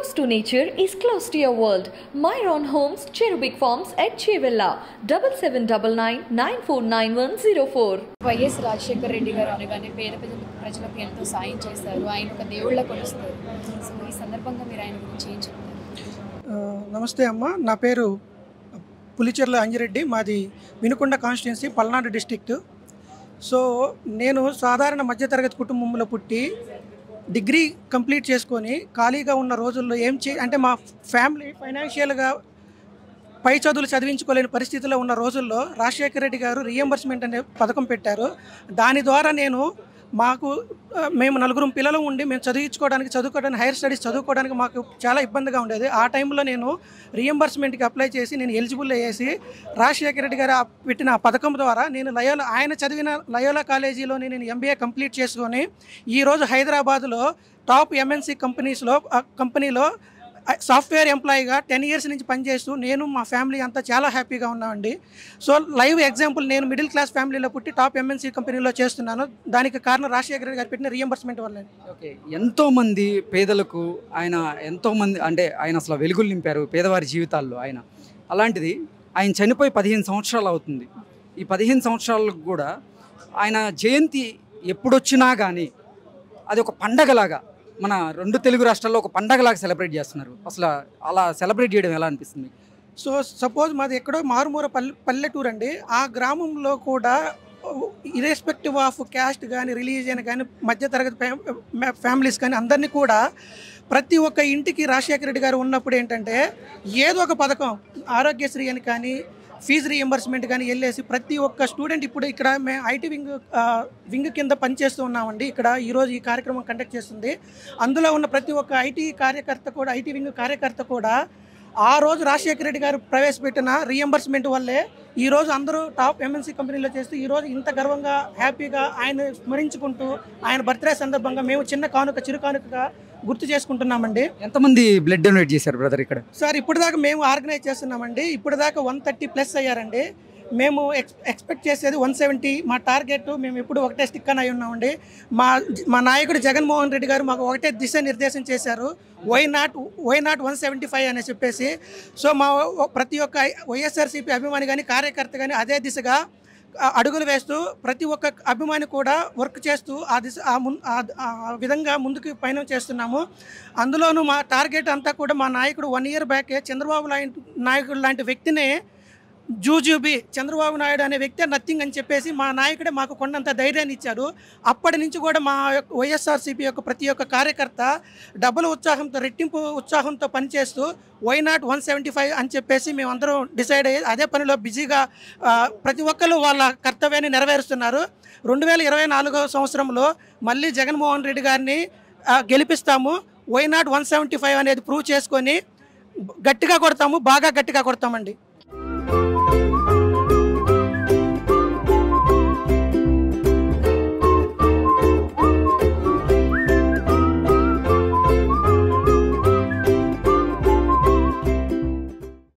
Close to nature is close to your world. Myron Homes, Cherubic Farms at Chevilla, 7799 YS Rajasekhara Reddy garu అనగానే పేద ప్రజల ప్రజలకు ఎంతో సాయం చేశారు ఆయన ఒక దేవుళ్ళ కొలుస్తారు సో ఈ సందర్భంగా మీరు ఆయన గురించి ఏం చెప్తారు ఆ, నమస్తే అమ్మ నా పేరు పులిచెర్ల అంజిరెడ్డి మాది Vinukonda constituency Palnadu district so నేను సాధారణ మధ్యతరగతి కుటుంబంలో పుట్టి డిగ్రీ కంప్లీట్ చేసుకొని ఖాళీగా ఉన్న రోజుల్లో ఏం చే అంటే మా ఫ్యామిలీ ఫైనాన్షియల్గా పై చదువులు చదివించుకోలేని పరిస్థితిలో ఉన్న రోజుల్లో రాజశేఖర రెడ్డి గారు రియంబర్స్మెంట్ అనే పథకం పెట్టారు దాని ద్వారా నేను మాకు ఆ, మేము నలుగురు పిల్లలు ఉండి మేము చదివించుకోవడానికి చదువుకోవడానికి హైయర్ స్టడీస్ చదువుకోవడానికి మాకు చాలా ఇబ్బందిగా ఉండేది ఆ టైంలో నేను రియంబర్స్మెంట్కి అప్లై చేసి నేను ఎలిజిబుల్ అయ్యేసి రాజశేఖర రెడ్డి గారు ఆ పెట్టిన ఆ పథకం ద్వారా నేను లయోలా ఆయన చదివిన లయోలా కాలేజీలో నేను ఎంబీఏ కంప్లీట్ చేసుకొని ఈరోజు హైదరాబాద్లో టాప్ ఎంఎన్సీ కంపెనీస్లో ఆ కంపెనీలో సాఫ్ట్వేర్ ఎంప్లాయీగా టెన్ ఇయర్స్ నుంచి పనిచేస్తూ నేను మా ఫ్యామిలీ అంతా చాలా హ్యాపీగా ఉన్నామండి సో లైవ్ ఎగ్జాంపుల్ నేను మిడిల్ క్లాస్ ఫ్యామిలీలో పుట్టి టాప్ ఎంఎన్సీ కంపెనీలో చేస్తున్నాను దానికి కారణం రాజశేఖర రెడ్డి గారు పెట్టిన రియంబర్స్మెంట్ వల్ల ఓకే ఎంతో మంది పేదలకు ఆయన ఎంతో మంది అంటే ఆయన అసలు వెలుగులు నింపారు పేదవారి జీవితాల్లో ఆయన అలాంటిది ఆయన చనిపోయి పదిహేను సంవత్సరాలు అవుతుంది ఈ పదిహేను సంవత్సరాలకు కూడా ఆయన జయంతి ఎప్పుడొచ్చినా కానీ అది ఒక పండగలాగా మన రెండు తెలుగు రాష్ట్రాల్లో ఒక పండగలాగా సెలబ్రేట్ చేస్తున్నారు అసలు అలా సెలబ్రేట్ చేయడం ఎలా అనిపిస్తుంది సో సపోజ్ మాది ఎక్కడో మారుమూర పల్లె పల్లెటూరు అండి ఆ గ్రామంలో కూడా ఇరెస్పెక్టివ్ ఆఫ్ క్యాస్ట్ కానీ రిలీజియన్ కానీ మధ్యతరగతి ఫ్యా- ఫ్యామిలీస్ కానీ అందరినీ కూడా ప్రతి ఒక్క ఇంటికి రాజశేఖర రెడ్డి గారు ఉన్నప్పుడు ఏంటంటే ఏదో ఒక పథకం ఆరోగ్యశ్రీ అని కానీ ఫీజు రీఎంబర్స్మెంట్ కానీ వెళ్ళేసి ప్రతి ఒక్క స్టూడెంట్ ఇప్పుడు ఇక్కడ మేము ఐటీ వింగ్ ఆ, వింగ్ కింద పనిచేస్తూ ఉన్నామండి ఇక్కడ ఈరోజు ఈ కార్యక్రమం కండక్ట్ చేస్తుంది అందులో ఉన్న ప్రతి ఒక్క ఐటీ కార్యకర్త కూడా ఐటీ వింగ్ కార్యకర్త కూడా ఆ రోజు రాజశేఖర రెడ్డి గారు ప్రవేశపెట్టిన రీఎంబర్స్మెంట్ వల్లే ఈ రోజు అందరూ టాప్ ఎంఎన్సీ కంపెనీలో చేస్తూ ఈ రోజు ఇంత గర్వంగా హ్యాపీగా ఆయన స్మరించుకుంటూ ఆయన బర్త్డే సందర్భంగా మేము చిన్న కానుక చిరు కానుకగా గుర్తు చేసుకుంటున్నామండి ఎంతమంది బ్లడ్ డొనేట్ చేశారు బ్రదర్ ఇక్కడ సార్ ఇప్పుడు దాకా మేము ఆర్గనైజ్ చేస్తున్నామండి ఇప్పుడు దాకా వన్ థర్టీ ప్లస్ అయ్యారండి మేము ఎక్స్ ఎక్స్పెక్ట్ చేసేది వన్ సెవెంటీ మా టార్గెట్ మేము ఎప్పుడు ఒకటే స్టిక్ అని అయి ఉన్నామండి మా మా నాయకుడు జగన్మోహన్ రెడ్డి గారు మాకు ఒకటే దిశ నిర్దేశం చేశారు why not why not one seventy five అని చెప్పేసి సో మా ప్రతి ఒక్క వైఎస్ఆర్సీపీ అభిమాని కానీ కార్యకర్త కానీ అదే దిశగా ఆ, అడుగులు వేస్తూ ప్రతి ఒక్క అభిమాని కూడా వర్క్ చేస్తూ ఆ దిశ ఆ ముం ఆ- ఆ విధంగా ముందుకు పయనం చేస్తున్నాము అందులోనూ మా టార్గెట్ అంతా కూడా మా నాయకుడు వన్ ఇయర్ బ్యాకే చంద్రబాబు లాంటి నాయకుడు లాంటి వ్యక్తినే జూజూబీ చంద్రబాబు నాయుడు అనే వ్యక్తి నథింగ్ అని చెప్పేసి మా నాయకుడే మాకు కొండంత ధైర్యాన్ని ఇచ్చాడు అప్పటి నుంచి కూడా మా యొక్క వైఎస్ఆర్సీపీ యొక్క ప్రతి ఒక్క కార్యకర్త డబుల్ ఉత్సాహంతో రెట్టింపు ఉత్సాహంతో పనిచేస్తూ why not one seventy five అని చెప్పేసి మేమందరం డిసైడ్ అయ్యి అదే పనిలో బిజీగా ఆ, ప్రతి ఒక్కరు వాళ్ళ కర్తవ్యాన్ని నెరవేరుస్తున్నారు రెండు వేల ఇరవై నాలుగో సంవత్సరంలో మళ్ళీ జగన్మోహన్ రెడ్డి గారిని ఆ, గెలిపిస్తాము why not one seventy five అనేది ప్రూవ్ చేసుకొని గట్టిగా కొడతాము బాగా గట్టిగా కొడతామండి